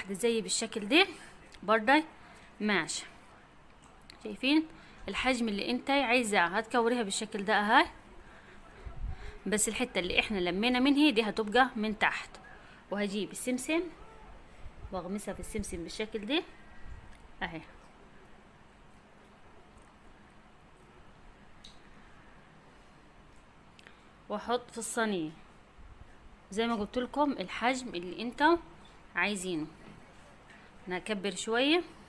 واحدة زي بالشكل ده برضه ماشي شايفين الحجم اللي انت عايزاه هتكوريها بالشكل ده اهي بس الحتة اللي احنا لمينا منها دي هتبقى من تحت وهجيب السمسم واغمسها في السمسم بالشكل ده اهي واحط في الصينية زي ما قلت لكم الحجم اللي انتوا عايزينه انا هكبر شويه